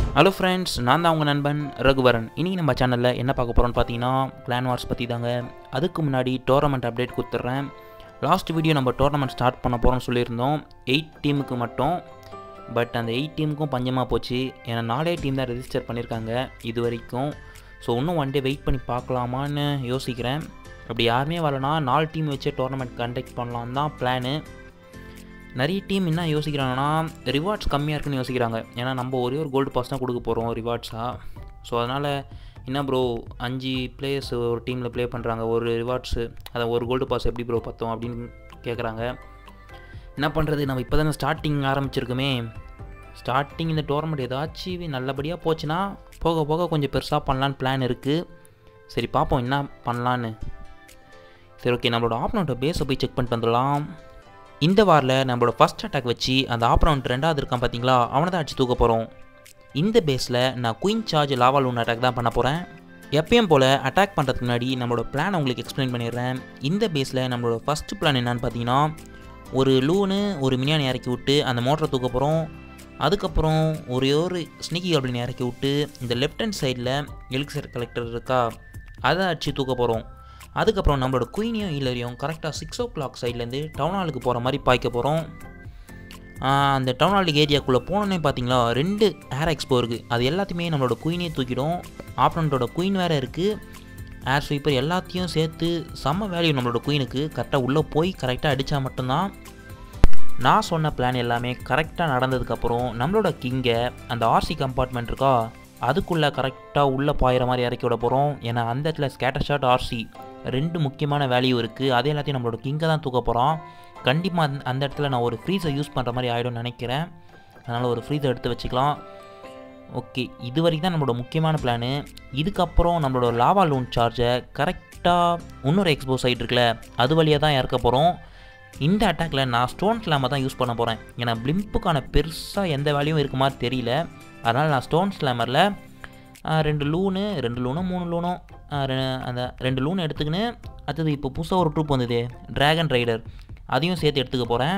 hello friends நான் தான் உங்கள் நண்பன் ரகுவரன் இனி நம்ம சேனலில் என்ன பார்க்க போகிறோம்னு பார்த்தீங்கன்னா கிளான் வார்ஸ் பற்றி தாங்க அதுக்கு முன்னாடி டோர்னமெண்ட் அப்டேட் கொடுத்துட்றேன் லாஸ்ட் வீடியோ நம்ம டோர்னமெண்ட் ஸ்டார்ட் பண்ண போகிறோம்னு சொல்லியிருந்தோம் எயிட் டீமுக்கு மட்டும் பட் அந்த எயிட் டீமுக்கும் பஞ்சமாக போச்சு ஏன்னா நாலே டீம் தான் ரெஜிஸ்டர் பண்ணியிருக்காங்க இது வரைக்கும் ஸோ இன்னும் ஒன் டே வெயிட் பண்ணி பார்க்கலாமான்னு யோசிக்கிறேன் அப்படி யாருமே வரலனா நாலு டீம் வச்சு டோர்னமெண்ட் கண்டக்ட் பண்ணலாம் தான் பிளானு நிறைய டீம் என்ன யோசிக்கிறாங்கன்னா ரிவார்ட்ஸ் கம்மியாக இருக்குன்னு யோசிக்கிறாங்க ஏன்னா நம்ம ஒரே ஒரு கோல்டு பாஸ் தான் கொடுக்க போகிறோம் ரிவார்ட்ஸாக ஸோ அதனால் என்ன ப்ரோ அஞ்சு பிளேயர்ஸ் ஒரு டீமில் ப்ளே பண்ணுறாங்க ஒரு ரிவார்ட்ஸு அதை ஒரு கோல்டு பாஸ் எப்படி ப்ரோ பத்தோம் அப்படின்னு கேட்குறாங்க என்ன பண்ணுறது நம்ம இப்போ தானே ஸ்டார்டிங் ஆரம்பிச்சிருக்கோமே ஸ்டார்டிங் இந்த டோர்னமெண்ட் ஏதாச்சும் நல்லபடியாக போச்சுன்னா போக போக கொஞ்சம் பெருசாக பண்ணலான்னு பிளான் இருக்குது சரி பார்ப்போம் என்ன பண்ணலான்னு சரி ஓகே நம்மளோட ஆப்னோட பேஸை போய் செக் பண்ணிட்டு வந்துடலாம் இந்த வாரில் நம்மளோட ஃபஸ்ட் அட்டாக் வச்சு அந்த ஆப்ரவுண்ட் ரெண்டாவது இருக்கான் பார்த்தீங்களா அவனை தான் அடிச்சு தூக்க போகிறோம் இந்த பேஸில் நான் queen charge lava loon attack தான் பண்ண போகிறேன் எப்பயும் போல் அட்டாக் பண்ணுறதுக்கு முன்னாடி நம்மளோட பிளான் உங்களுக்கு எக்ஸ்பிளைன் பண்ணிடுறேன் இந்த பேஸில் நம்மளோட ஃபஸ்ட்டு பிளான் என்னன்னு பார்த்தீங்கன்னா ஒரு லூனு ஒரு மினியான் இறக்கி விட்டு அந்த மோட்டரை தூக்க போகிறோம் அதுக்கப்புறம் ஒரே ஒரு ஸ்னிக்கி அப்படின்னு இறக்கி விட்டு இந்த லெஃப்ட் ஹேண்ட் சைடில் எலிக்சர் கலெக்டர் இருக்கா அதை அடிச்சு தூக்க போகிறோம் அதுக்கப்புறம் நம்மளோட குயினியும் இல்லையும் கரெக்டாக சிக்ஸ் ஓ கிளாக் சைட்லேருந்து டவுன் ஹாலுக்கு போகிற மாதிரி பாய்க்க போகிறோம் அந்த டவுன் ஹால் ஏரியாக்குள்ளே போனோன்னே பார்த்தீங்களா ரெண்டு ஏர் எக்ஸ்போ இருக்குது அது எல்லாத்தையுமே நம்மளோட குயினே தூக்கிடும் ஆப்ரண்ட்டோட குயின் வேறு இருக்குது ஏர் ஸ்வீப்பர் எல்லாத்தையும் சேர்த்து செம்ம வேல்யூ நம்மளோட குயினுக்கு கரெக்டாக உள்ளே போய் கரெக்டாக அடித்தா மட்டும்தான் நான் சொன்ன பிளான் எல்லாமே கரெக்டாக நடந்ததுக்கப்புறம் நம்மளோட கிங்கை அந்த ஆர்சி கம்பார்ட்மெண்ட் இருக்கா அதுக்குள்ளே கரெக்டாக உள்ளே பாயிற மாதிரி இறக்கி விட போகிறோம் ஏன்னா அந்த இடத்துல ஸ்கேட்டர் ஷாட் ஆர்சி ரெண்டு முக்கியமான வேல்யூ இருக்குது அதே எல்லாத்தையும் நம்மளோட கிங்கை தான் தூக்க போகிறோம் கண்டிப்பாக அந்த அந்த இடத்துல நான் ஒரு ஃப்ரீஸை யூஸ் பண்ணுற மாதிரி ஆகிடும்னு நினைக்கிறேன் அதனால் ஒரு ஃப்ரீஸை எடுத்து வச்சுக்கலாம் ஓகே இது வரைக்கும் தான் நம்மளோட முக்கியமான பிளானு இதுக்கப்புறம் நம்மளோட லாவா லோன் சார்ஜை கரெக்டாக இன்னொரு எக்ஸ்போஸ் ஆகிட்டு இருக்குல்ல அது வழியாக தான் இறக்க போகிறோம் இந்த அட்டாக்கில் நான் ஸ்டோன் ஸ்லாமை தான் யூஸ் பண்ண போகிறேன் ஏன்னா பிளிம்புக்கான பெருசாக எந்த வேலையும் இருக்குமா தெரியல அதனால் நான் ஸ்டோன் ஸ்லாமரில் ரெண்டு லூனு ரெண்டு லூனும் மூணு லூனும் அந்த ரெண்டு லூன் எடுத்துக்கின்னு அடுத்தது இப்போ புதுசாக ஒரு ட்ரூப் வந்தது ட்ராகன் ரைடர் அதையும் சேர்த்து எடுத்துக்க போகிறேன்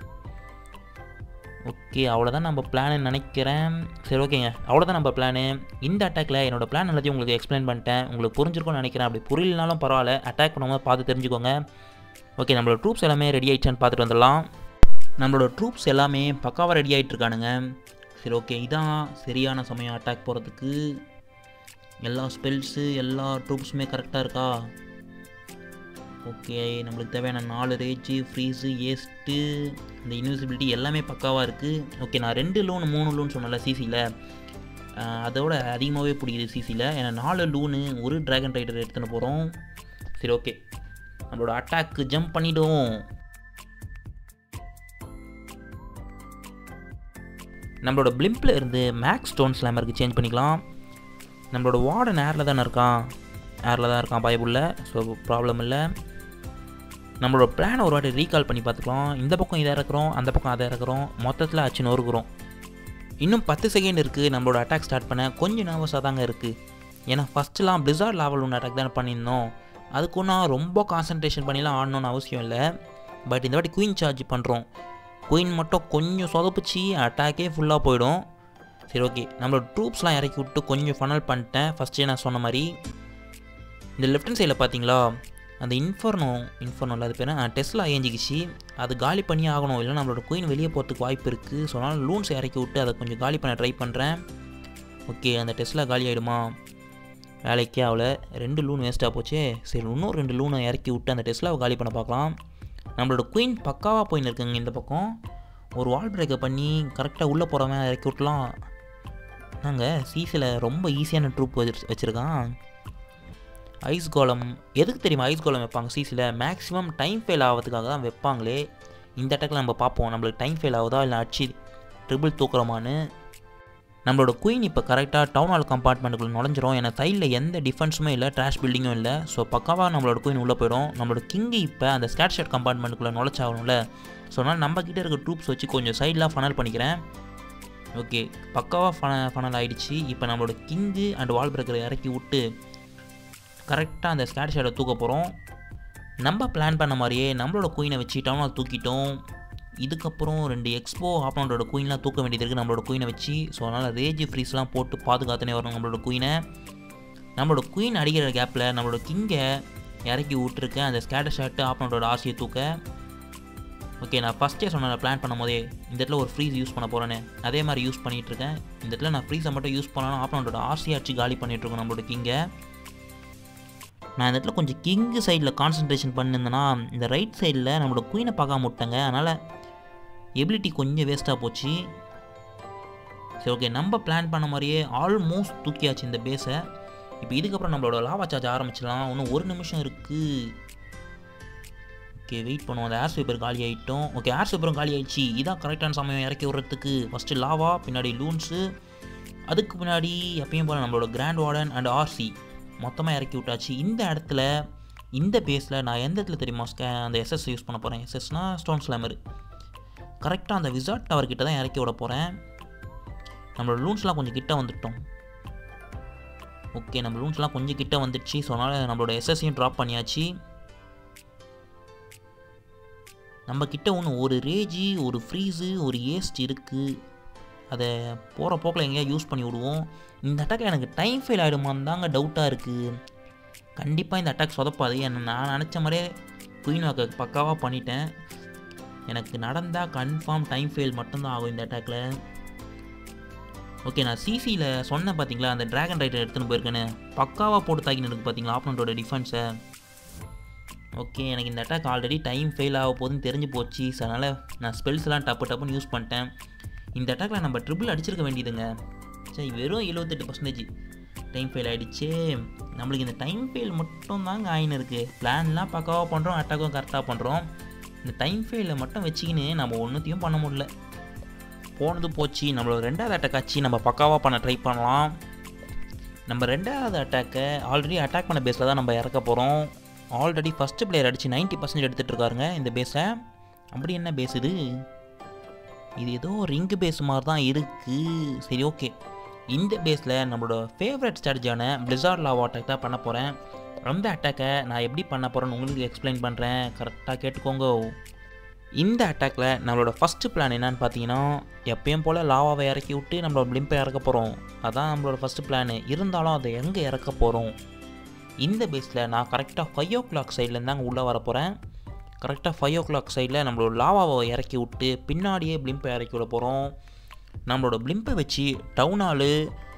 ஓகே அவ்வளோதான் நம்ம பிளான்னு நினைக்கிறேன் சரி ஓகேங்க அவ்வளோதான் நம்ம பிளானு இந்த அட்டாக்கில் என்னோடய பிளான் எல்லாத்தையும் உங்களுக்கு எக்ஸ்பிளைன் பண்ணிட்டேன் உங்களுக்கு புரிஞ்சிருக்கும்னு நினைக்கிறேன் அப்படி புரியலனாலும் பரவாயில்ல அட்டாக் பண்ணும்போது பார்த்து தெரிஞ்சுக்கோங்க ஓகே நம்மளோட ட்ரூப்ஸ் எல்லாமே ரெடி ஆகிடுச்சான்னு பார்த்துட்டு வந்துடலாம் நம்மளோட ட்ரூப்ஸ் எல்லாமே பக்காவாக ரெடி ஆகிட்டு இருக்கானுங்க சரி ஓகே இதான் சரியான சமயம் அட்டாக் போகிறதுக்கு எல்லா ஸ்பெல்ஸு எல்லா ட்ரூப்ஸுமே கரெக்டாக இருக்கா ஓகே நம்மளுக்கு தேவையான நாலு ரேஜு ஃப்ரீஸு ஏஸ்ட்டு இந்த இன்விசிபிலிட்டி எல்லாமே பக்காவாக இருக்குது ஓகே நான் ரெண்டு லோன் மூணு லோன் சொன்னல சிசியில் அதோட அதிகமாகவே பிடிக்குது சிசியில் ஏன்னா நாலு லூனு ஒரு ட்ராகன் ரைடர் எடுத்துன்னு போகிறோம் சரி ஓகே நம்மளோட அட்டாக்கு ஜம்ப் பண்ணிவிடுவோம் நம்மளோட பிளிம்பில் இருந்து மேக்ஸ் ஸ்டோன் ஸ்லாமருக்கு சேஞ்ச் பண்ணிக்கலாம் நம்மளோட வார்டன் ஏரில் தானே இருக்கான் ஏரில் தான் இருக்கான் பயபுள்ள ஸோ ப்ராப்ளம் இல்லை நம்மளோட பிளானை ஒரு வாட்டி ரீகால் பண்ணி பார்த்துக்கலாம் இந்த பக்கம் இதை இறக்குறோம் அந்த பக்கம் அதை இறக்குறோம் மொத்தத்தில் அச்சு நொறுக்குறோம் இன்னும் பத்து செகண்ட் இருக்குது நம்மளோட அட்டாக் ஸ்டார்ட் பண்ண கொஞ்சம் நர்வஸாக தாங்க இருக்குது ஏன்னா ஃபஸ்ட்டுலாம் பிளிசார்ட் லாவல் ஒன்று அட்டாக் தானே பண்ணியிருந்தோம் அதுக்கு ஒன்றும் ரொம்ப கான்சன்ட்ரேஷன் பண்ணிலாம் ஆடணும்னு அவசியம் இல்லை பட் இந்த வாட்டி குயின் சார்ஜ் பண்ணுறோம் குயின் மட்டும் கொஞ்சம் சொதப்பிச்சு அட்டாக்கே ஃபுல்லாக போயிடும் சரி ஓகே நம்மளோட ட்ரூப்ஸ்லாம் இறக்கி விட்டு கொஞ்சம் ஃபனல் பண்ணிட்டேன் ஃபஸ்ட்டே நான் சொன்ன மாதிரி இந்த லெஃப்ட் ஹேண்ட் சைடில் பார்த்தீங்களா அந்த இன்ஃபர்னோ இன்ஃபர்னோ அது பேர் டெஸ்லா ஏஞ்சிக்கிச்சு அது காலி பண்ணி ஆகணும் இல்லை நம்மளோட குயின் வெளியே போகிறதுக்கு வாய்ப்பு இருக்குது ஸோ அதனால் லூன்ஸ் இறக்கி விட்டு அதை கொஞ்சம் காலி பண்ண ட்ரை பண்ணுறேன் ஓகே அந்த டெஸ்லா காலி ஆகிடுமா வேலைக்கே ஆகல ரெண்டு லூன் வேஸ்ட்டாக போச்சே சரி இன்னும் ரெண்டு லூனை இறக்கி விட்டு அந்த டெஸ்லாவை காலி பண்ண பார்க்கலாம் நம்மளோட குயின் பக்காவாக போயின்னு இருக்குங்க இந்த பக்கம் ஒரு வால் பிரேக்கை பண்ணி கரெக்டாக உள்ளே போகிறவன் இறக்கி விட்டலாம் நாங்கள் சிசியில் ரொம்ப ஈஸியான ட்ரூப் வச்சு வச்சுருக்கான் ஐஸ் கோலம் எதுக்கு தெரியுமா ஐஸ் கோலம் வைப்பாங்க சிசியில் மேக்ஸிமம் டைம் ஃபெயில் ஆகிறதுக்காக தான் வைப்பாங்களே இந்த அட்டாக்கில் நம்ம பார்ப்போம் நம்மளுக்கு டைம் ஃபெயில் ஆகுதா இல்லை அடிச்சு ட்ரிபிள் தூக்குறோமான்னு நம்மளோட குயின் இப்போ கரெக்டாக டவுன் ஹால் கம்பார்ட்மெண்ட்டுக்குள்ள நுழைஞ்சிரும் ஏன்னா சைடில் எந்த டிஃபென்ஸுமே இல்லை ட்ராஷ் பில்டிங்கும் இல்லை ஸோ பக்காவாக நம்மளோட குயின் உள்ளே போயிடும் நம்மளோட கிங்கு இப்போ அந்த ஸ்கேட் ஷர்ட் கம்பார்ட்மெண்ட்டுக்குள்ளே நுழைச்சாகணும்ல ஸோ அதனால் நம்ம கிட்டே இருக்க ட்ரூப்ஸ் வச்சு கொஞ்சம் சைடெலாம் ஃபனல் பண்ணிக்கிறேன் ஓகே பக்காவாக ஃபன ஃபனல் ஆகிடுச்சு இப்போ நம்மளோட கிங்கு அண்ட் வால் பிரேக்கரை இறக்கி விட்டு கரெக்டாக அந்த ஸ்கேட் ஷேடை தூக்க போகிறோம் நம்ம பிளான் பண்ண மாதிரியே நம்மளோட குயினை வச்சு டவுனால் தூக்கிட்டோம் இதுக்கப்புறம் ரெண்டு எக்ஸ்போ ஆப்பனோட குயின்லாம் தூக்க வேண்டியது இருக்குது நம்மளோட குயினை வச்சு ஸோ அதனால் ரேஜ் ஃப்ரீஸ்லாம் போட்டு பாதுகாத்துனே வரணும் நம்மளோட குயினை நம்மளோட குயின் அடிக்கிற கேப்பில் நம்மளோட கிங்கை இறக்கி விட்டுருக்கேன் அந்த ஸ்கேட்டர் ஷாட்டு ஆப்பனோட ஆசையை தூக்க ஓகே நான் ஃபஸ்ட்டே சொன்னேன் பிளான் பண்ணும் போதே இந்த இடத்துல ஒரு ஃப்ரீஸ் யூஸ் பண்ண போகிறேன்னு அதே மாதிரி யூஸ் பண்ணிகிட்டு இருக்கேன் இந்த இடத்துல நான் ஃப்ரீஸை மட்டும் யூஸ் பண்ணாலும் ஆப்பனோட ஆசையை அடிச்சு காலி பண்ணிகிட்ருக்கோம் நம்மளோட கிங்கை நான் இந்த இடத்துல கொஞ்சம் கிங்கு சைடில் கான்சன்ட்ரேஷன் பண்ணியிருந்தேன்னா இந்த ரைட் சைடில் நம்மளோட குயினை பார்க்காம விட்டேங்க அதனால் எபிலிட்டி கொஞ்சம் வேஸ்ட்டாக போச்சு சரி ஓகே நம்ம பிளான் பண்ண மாதிரியே ஆல்மோஸ்ட் தூக்கியாச்சு இந்த பேஸை இப்போ இதுக்கப்புறம் நம்மளோட லாவா சார்ஜ் ஆரம்பிச்சிடலாம் இன்னும் ஒரு நிமிஷம் இருக்குது ஓகே வெயிட் பண்ணுவோம் அந்த ஏர் ஸ்வீப்பர் காலி ஆகிட்டோம் ஓகே ஏர் ஸ்வீப்பரும் காலி ஆயிடுச்சு இதான் கரெக்டான சமயம் இறக்கி விட்றதுக்கு ஃபஸ்ட்டு லாவா பின்னாடி லூன்ஸு அதுக்கு பின்னாடி எப்பயும் போல் நம்மளோட கிராண்ட் வார்டன் அண்ட் ஆர்சி மொத்தமாக இறக்கி விட்டாச்சு இந்த இடத்துல இந்த பேஸில் நான் எந்த இடத்துல தெரியுமா ஸ்கே அந்த எஸ்எஸ் யூஸ் பண்ண போகிறேன் எஸ்எஸ்னால் ஸ்டோன் ஸ்லாமர் கரெக்டாக அந்த விசார்ட் டவர் கிட்ட தான் இறக்கி விட போகிறேன் நம்மளோட லூன்ஸ்லாம் கொஞ்சம் கிட்ட வந்துட்டோம் ஓகே நம்ம லூன்ஸ்லாம் கொஞ்சம் கிட்ட வந்துடுச்சு ஸோ அதனால் நம்மளோட எஸ்எஸ்ஸையும் ட்ராப் பண்ணியாச்சு நம்ம கிட்ட ஒன்று ஒரு ரேஜி ஒரு ஃப்ரீஸு ஒரு ஏஸ்ட் இருக்குது அதை போகிற போக்கில் எங்கேயா யூஸ் பண்ணி விடுவோம் இந்த அட்டாக் எனக்கு டைம் ஃபெயில் ஆகிடுமான்னு தாங்க டவுட்டாக இருக்குது கண்டிப்பாக இந்த அட்டாக் சொதப்பாது என்ன நான் நினச்ச மாதிரியே குயின் வாக்க பக்காவாக பண்ணிட்டேன் எனக்கு நடந்தால் கன்ஃபார்ம் டைம் ஃபெயில் மட்டும்தான் ஆகும் இந்த அட்டாக்கில் ஓகே நான் சிசியில் சொன்னேன் பார்த்தீங்களா அந்த ட்ராகன் ரைட்டர் எடுத்துன்னு போயிருக்கேன்னு பக்காவாக போட்டு தாக்கின்னு இருக்கு பார்த்தீங்களா ஆப்பனண்ட்டோட டிஃபென்ஸை ஓகே எனக்கு இந்த அட்டாக் ஆல்ரெடி டைம் ஃபெயில் ஆக போகுதுன்னு தெரிஞ்சு போச்சு ஸோ அதனால் நான் ஸ்பெல்ஸ்லாம் டப்பு டப்புன்னு யூஸ் பண்ணிட்டேன் இந்த அட்டாக்ல நம்ம ட்ரிபிள் அடிச்சிருக்க வேண்டியதுங்க சரி வெறும் எழுபத்தெட்டு பர்சன்டேஜ் டைம் ஃபெயில் ஆகிடுச்சு நம்மளுக்கு இந்த டைம் ஃபெயில் மட்டும் தாங்க ஆயின்னு இருக்குது பிளான்லாம் பக்காவாக பண்ணுறோம் அட்டாக்கும் கரெக்டாக பண்ணுறோம் இந்த டைம் ஃபெயிலை மட்டும் வச்சுக்கின்னு நம்ம ஒன்றுத்தையும் பண்ண முடியல போனது போச்சு நம்மளோட ரெண்டாவது அட்டாக் ஆச்சு நம்ம பக்காவாக பண்ண ட்ரை பண்ணலாம் நம்ம ரெண்டாவது அட்டாக்கை ஆல்ரெடி அட்டாக் பண்ண பேஸில் தான் நம்ம இறக்க போகிறோம் ஆல்ரெடி ஃபஸ்ட்டு பிளேயர் அடித்து நைன்ட்டி பர்சன்டேஜ் எடுத்துகிட்டு இருக்காருங்க இந்த பேஸை அப்படி என்ன பேஸ் இது இது ஏதோ ரிங்கு பேஸ் மாதிரி தான் இருக்குது சரி ஓகே இந்த பேஸில் நம்மளோட ஃபேவரட் ஸ்ட்ராட்டஜியான பிளிசார்ட் லாவா அட்டாக் தான் பண்ண போகிறேன் அந்த அட்டாக்கை நான் எப்படி பண்ண போகிறேன்னு உங்களுக்கு எக்ஸ்பிளைன் பண்ணுறேன் கரெக்டாக கேட்டுக்கோங்க இந்த அட்டாக்கில் நம்மளோட ஃபஸ்ட்டு பிளான் என்னன்னு பார்த்தீங்கன்னா எப்பயும் போல் லாவாவை இறக்கி விட்டு நம்மளோட பிளிம்பை இறக்க போகிறோம் அதான் நம்மளோட ஃபஸ்ட்டு பிளானு இருந்தாலும் அதை எங்கே இறக்க போகிறோம் இந்த பேஸில் நான் கரெக்டாக ஃபைவ் ஓ கிளாக் சைட்லேருந்து தாங்க உள்ளே வர போகிறேன் கரெக்டாக ஃபைவ் ஓ கிளாக் சைடில் நம்மளோட லாவாவை இறக்கி விட்டு பின்னாடியே பிளிம்பை இறக்கி விட போகிறோம் நம்மளோட பிளிம்பை வச்சு டவுன் ஹாலு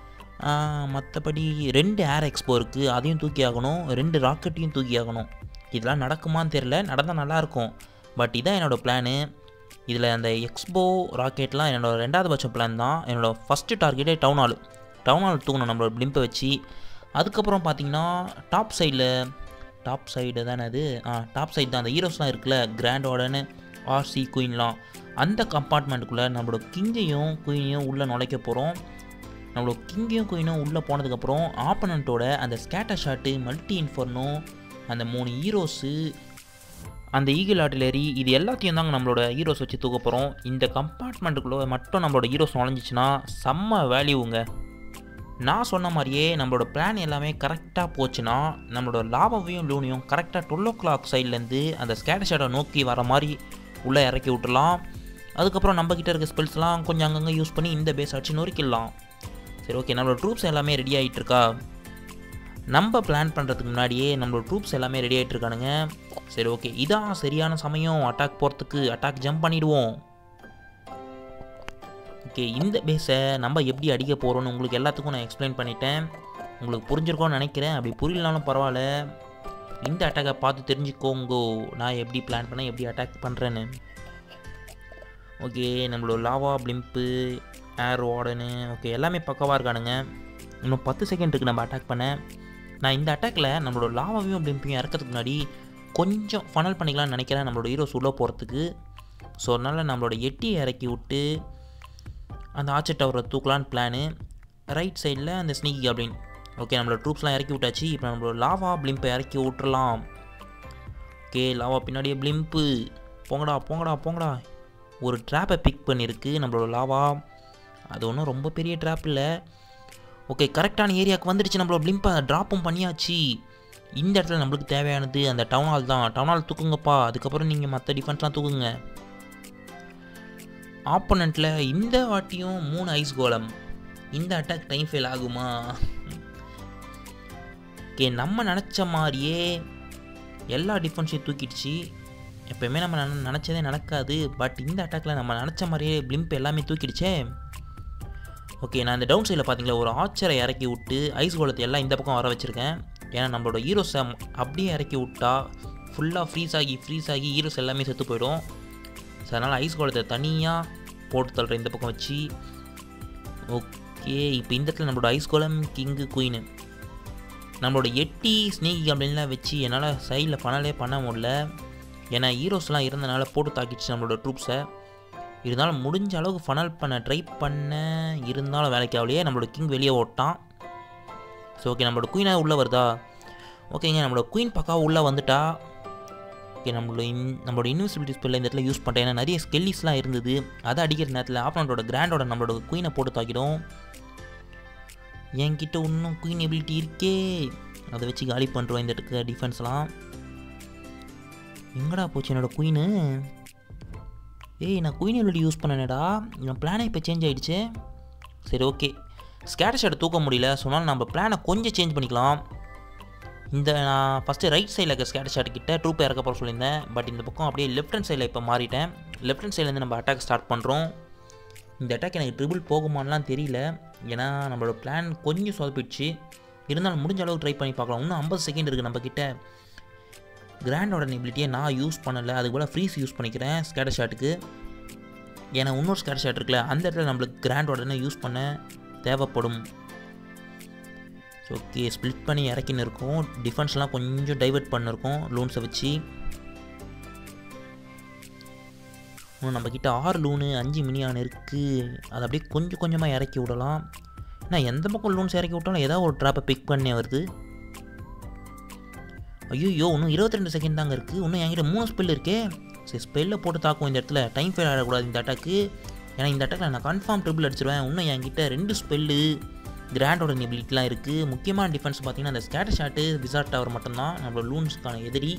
மற்றபடி ரெண்டு ஏர் எக்ஸ்போ இருக்குது அதையும் தூக்கி ஆகணும் ரெண்டு ராக்கெட்டையும் தூக்கி ஆகணும் இதெல்லாம் நடக்குமான்னு தெரில நடந்தால் நல்லாயிருக்கும் பட் இதான் என்னோடய பிளானு இதில் அந்த எக்ஸ்போ ராக்கெட்லாம் என்னோடய ரெண்டாவது பட்சம் பிளான் தான் என்னோடய ஃபஸ்ட்டு டார்கெட்டே டவுன் ஹால் டவுன் ஹால் தூங்கணும் நம்மளோட பிளிம்பை வச்சு அதுக்கப்புறம் பார்த்தீங்கன்னா டாப் சைடில் டாப் சைடு தானே அது ஆ டாப் சைடு தான் அந்த ஹீரோஸ்லாம் இருக்குல்ல கிராண்ட் வார்டனு ஆர்சி குயின்லாம் அந்த கம்பார்ட்மெண்ட்டுக்குள்ளே நம்மளோட கிங்கையும் குயினையும் உள்ளே நுழைக்க போகிறோம் நம்மளோட கிங்கையும் குயினும் உள்ளே போனதுக்கப்புறம் ஆப்பனண்ட்டோட அந்த ஸ்கேட்டர் ஷாட்டு மல்டி இன்ஃபர்னோ அந்த மூணு ஹீரோஸு அந்த ஈகிள் ஆர்டிலரி இது எல்லாத்தையும் தாங்க நம்மளோட ஹீரோஸ் வச்சு தூக்க போகிறோம் இந்த கம்பார்ட்மெண்ட்டுக்குள்ளே மட்டும் நம்மளோட ஹீரோஸ் நுழைஞ்சிச்சின்னா செம்ம வேல்யூங்க நான் சொன்ன மாதிரியே நம்மளோட பிளான் எல்லாமே கரெக்டாக போச்சுன்னா நம்மளோட லாபாவையும் லூனையும் கரெக்டாக டுவெல் ஓ கிளாக் சைட்லேருந்து அந்த ஸ்கேட்டர் ஷாட்டை நோக்கி வர மாதிரி உள்ளே இறக்கி விட்டுலாம் அதுக்கப்புறம் நம்ம கிட்ட இருக்க ஸ்பெல்ஸ்லாம் கொஞ்சம் அங்கங்கே யூஸ் பண்ணி இந்த பேஸ் அடிச்சு நொறுக்கிடலாம் சரி ஓகே நம்மளோட ட்ரூப்ஸ் எல்லாமே ரெடி ஆகிட்டு இருக்கா நம்ம பிளான் பண்ணுறதுக்கு முன்னாடியே நம்மளோட ட்ரூப்ஸ் எல்லாமே ரெடி ஆகிட்டு இருக்கானுங்க சரி ஓகே இதான் சரியான சமயம் அட்டாக் போகிறதுக்கு அட்டாக் ஜம்ப் பண்ணிவிடுவோம் ஓகே இந்த பேஸை நம்ம எப்படி அடிக்க போகிறோன்னு உங்களுக்கு எல்லாத்துக்கும் நான் எக்ஸ்பிளைன் பண்ணிட்டேன் உங்களுக்கு புரிஞ்சிருக்கோன்னு நினைக்கிறேன் அப்படி புரியலனாலும் பரவாயில்ல இந்த அட்டாக்கை பார்த்து தெரிஞ்சுக்கோங்கோ நான் எப்படி பிளான் பண்ணேன் எப்படி அட்டாக் பண்ணுறேன்னு ஓகே நம்மளோட lava blimp air warden okay எல்லாமே பக்கவாக இருக்கானுங்க இன்னும் பத்து செகண்ட் இருக்குது நம்ம அட்டாக் பண்ண நான் இந்த அட்டாக்கில் நம்மளோட லாவாவையும் பிளிம்பையும் இறக்கிறதுக்கு முன்னாடி கொஞ்சம் ஃபனல் பண்ணிக்கலாம்னு நினைக்கிறேன் நம்மளோட ஹீரோஸ் உள்ளே போகிறதுக்கு ஸோ அதனால் நம்மளோட எட்டியை இறக்கி விட்டு அந்த ஆர்ச்சர் டவரை தூக்கலான்னு பிளானு ரைட் சைடில் அந்த ஸ்னீக்கி அப்படின்னு ஓகே நம்மளோட ட்ரூப்ஸ்லாம் இறக்கி விட்டாச்சு இப்போ நம்மளோட லாவா பிளிம்பை இறக்கி விட்டுறலாம் ஓகே லாவா பின்னாடியே பிளிம்ப்பு போங்கடா போங்கடா போங்கடா ஒரு ட்ராப்பை பிக் பண்ணியிருக்கு நம்மளோட லாவா அது ஒன்றும் ரொம்ப பெரிய ட்ராப் இல்லை ஓகே கரெக்டான ஏரியாவுக்கு வந்துடுச்சு நம்மளோட பிளிம்பை ட்ராப்பும் பண்ணியாச்சு இந்த இடத்துல நம்மளுக்கு தேவையானது அந்த டவுன் ஹால் தான் டவுன் ஹால் தூக்குங்கப்பா அதுக்கப்புறம் நீங்கள் மற்ற டிஃபென்ஸ்லாம் தூக்குங்க ஆப்போனண்ட்டில் இந்த வாட்டியும் மூணு ஐஸ் கோலம் இந்த அட்டாக் டைம் ஃபெயில் ஆகுமா ஓகே நம்ம நினச்ச மாதிரியே எல்லா டிஃபென்ஸையும் தூக்கிடுச்சு எப்போயுமே நம்ம நின நினச்சதே நடக்காது பட் இந்த அட்டாக்கில் நம்ம நினச்ச மாதிரியே பிளிம்ப் எல்லாமே தூக்கிடுச்சே ஓகே நான் இந்த டவுன் சைடில் பார்த்தீங்களா ஒரு ஆச்சரை இறக்கி விட்டு ஐஸ் கோலத்தை எல்லாம் இந்த பக்கம் வர வச்சுருக்கேன் ஏன்னா நம்மளோட ஹீரோஸை அப்படியே இறக்கி விட்டா ஃபுல்லாக ஃப்ரீஸ் ஆகி ஃப்ரீஸ் ஆகி ஹீரோஸ் எல்லாமே செத்து போயிடும் ஸோ அதனால் ஐஸ் கோலத்தை தனியாக போட்டு தள்ளுறேன் இந்த பக்கம் வச்சு ஓகே இப்போ இந்த இடத்துல நம்மளோட ஐஸ் கோலம் கிங்கு குயின்னு நம்மளோட எட்டி ஸ்னேகி அப்படின்லாம் வச்சு என்னால் சைடில் பண்ணலே பண்ண முடியல ஏன்னா ஹீரோஸ்லாம் இருந்தனால போட்டு தாக்கிடுச்சு நம்மளோட ட்ரூப்ஸை இருந்தாலும் முடிஞ்ச அளவுக்கு ஃபனல் பண்ண ட்ரை பண்ண இருந்தாலும் வேலைக்கு ஆகலையே நம்மளோட கிங் வெளியே ஓட்டான் ஸோ ஓகே நம்மளோட குயினாக உள்ளே வருதா ஓகேங்க நம்மளோட குயின் பக்காவாக உள்ளே வந்துட்டா ஓகே நம்மளோட இன் நம்மளோட இன்விசிபிலிட்டி ஸ்பெல்ல இந்த இடத்துல யூஸ் பண்ணிட்டேன் ஏன்னா நிறைய ஸ்கெல்லிஸ்லாம் இருந்தது அதை அடிக்கிற நேரத்தில் ஆப்பனோட கிராண்டோட நம்மளோட குயினை போட்டு தாக்கிடும் என்கிட்ட இன்னும் குயின் எபிலிட்டி இருக்கே அதை வச்சு காலி பண்ணுறோம் இந்த இடத்துக்கு டிஃபென்ஸ்லாம் எங்கடா போச்சு என்னோட குயினு ஏய் நான் குயின் எபிலிட்டி யூஸ் பண்ணனேடா என் பிளானே இப்போ சேஞ்ச் ஆகிடுச்சு சரி ஓகே ஸ்கேட்டர் ஷாட்டை தூக்க முடியல சொன்னாலும் நம்ம பிளானை கொஞ்சம் சேஞ்ச் பண்ணிக்கலாம் இந்த நான் ஃபஸ்ட்டு ரைட் சைடில் இருக்க ஸ்கேட்டர் ஷாட் கிட்ட ட்ரூப் இறக்க போகிற சொல்லியிருந்தேன் பட் இந்த பக்கம் அப்படியே லெஃப்ட் ஹேண்ட் சைடில் இப்போ மாறிட்டேன் லெஃப்ட் ஹேண்ட் சைட்லேருந்து நம்ம அட்டாக் ஸ்டார்ட் பண்ணுறோம் இந்த அட்டாக் எனக்கு ட்ரிபிள் போகுமான்லாம் தெரியல ஏன்னா நம்மளோட பிளான் கொஞ்சம் சொதப்பிடுச்சு இருந்தாலும் முடிஞ்ச அளவுக்கு ட்ரை பண்ணி பார்க்கலாம் இன்னும் ஐம்பது செகண்ட் இருக்குது நம்மக்கிட்ட கிராண்டோட எபிலிட்டியை நான் யூஸ் பண்ணலை அதுக்கு போல் ஃப்ரீஸ் யூஸ் பண்ணிக்கிறேன் ஸ்கேட்டர் ஷாட்டுக்கு ஏன்னா இன்னொரு ஸ்கேட்டர் ஷாட் இருக்குல்ல அந்த இடத்துல நம்மளுக்கு கிராண்ட் உடனே யூஸ் பண்ண தேவைப்படும் ஸோ ஓகே ஸ்ப்ளிட் பண்ணி இறக்கின்னு இருக்கோம் டிஃபென்ஸ்லாம் கொஞ்சம் டைவெர்ட் பண்ணிருக்கோம் லூன்ஸை வச்சு இன்னும் நம்மக்கிட்ட ஆறு லூனு அஞ்சு மினியான் இருக்குது அதை அப்படியே கொஞ்சம் கொஞ்சமாக இறக்கி விடலாம் நான் எந்த பக்கம் லூன்ஸ் இறக்கி விட்டாலும் ஏதாவது ஒரு ட்ராப்பை பிக் பண்ணே வருது ஐயோ இன்னும் இருபத்தி ரெண்டு செகண்ட் தாங்க இருக்குது இன்னும் என்கிட்ட மூணு ஸ்பெல் இருக்கே சரி ஸ்பெல்லில் போட்டு தாக்கும் இந்த இடத்துல டைம் ஃபெயில் ஆகக்கூடாது இந்த அட்டாக்கு ஏன்னா இந்த அட்டாக்கில் நான் கன்ஃபார்ம் ட்ரிபிள் அடிச்சிருவேன் இன்னும் என்கிட்ட ரெண்டு ஸ்பெல்லு கிராண்டோட எபிலிட்டிலாம் இருக்குது முக்கியமான டிஃபென்ஸ் பார்த்தீங்கன்னா அந்த ஸ்கேட்டர் ஷாட்டு விசார்ட் டவர் மட்டும்தான் நம்மளோட லூன்ஸ்க்கான எதிரி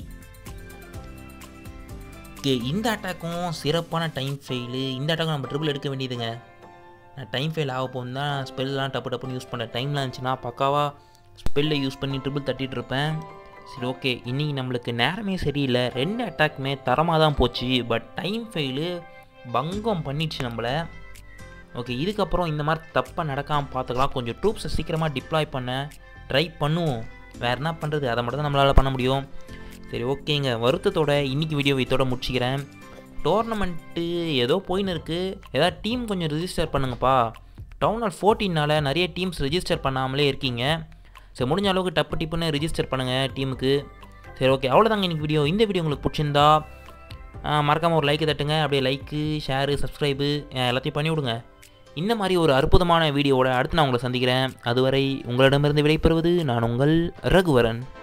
ஓகே இந்த அட்டாக்கும் சிறப்பான டைம் ஃபெயிலு இந்த அட்டாக்கும் நம்ம ட்ரிபிள் எடுக்க வேண்டியதுங்க நான் டைம் ஃபெயில் ஆக போகும் தான் ஸ்பெல்லாம் டப்பு டப்புன்னு யூஸ் பண்ண டைம்லாம் இருந்துச்சுன்னா பக்காவாக ஸ்பெல்லை யூஸ் பண்ணி ட்ரிபிள் தட்டிகிட்டு இருப்பேன் சரி ஓகே இன்றைக்கி நம்மளுக்கு நேரமே சரியில்லை ரெண்டு அட்டாக்குமே தரமாக தான் போச்சு பட் டைம் ஃபெயிலு பங்கம் பண்ணிடுச்சு நம்மளை ஓகே இதுக்கப்புறம் இந்த மாதிரி தப்பாக நடக்காமல் பார்த்துக்கலாம் கொஞ்சம் ட்ரூப்ஸை சீக்கிரமாக டிப்ளாய் பண்ண ட்ரை பண்ணுவோம் வேறு என்ன பண்ணுறது அதை மட்டும் தான் நம்மளால் பண்ண முடியும் சரி ஓகேங்க வருத்தத்தோட இன்றைக்கி வீடியோ இதோட முடிச்சிக்கிறேன் டோர்னமெண்ட்டு ஏதோ போயின்னு இருக்குது ஏதாவது டீம் கொஞ்சம் ரிஜிஸ்டர் பண்ணுங்கப்பா டவுன் ஹால் ஃபோர்டீனால் நிறைய டீம்ஸ் ரிஜிஸ்டர் பண்ணாமலே இருக்கீங்க சரி முடிஞ்ச அளவுக்கு டப்பு டிப்புன்னு ரிஜிஸ்டர் பண்ணுங்கள் டீமுக்கு சரி ஓகே அவ்வளோதாங்க இன்றைக்கி வீடியோ இந்த வீடியோ உங்களுக்கு பிடிச்சிருந்தா மறக்காமல் ஒரு லைக்கு தட்டுங்க அப்படியே லைக்கு ஷேரு சப்ஸ்கிரைபு எல்லாத்தையும் பண்ணி விடுங்க இந்த மாதிரி ஒரு அற்புதமான வீடியோவோட அடுத்து நான் உங்களை சந்திக்கிறேன் அதுவரை உங்களிடமிருந்து விடைபெறுவது நான் உங்கள் ரகுவரன்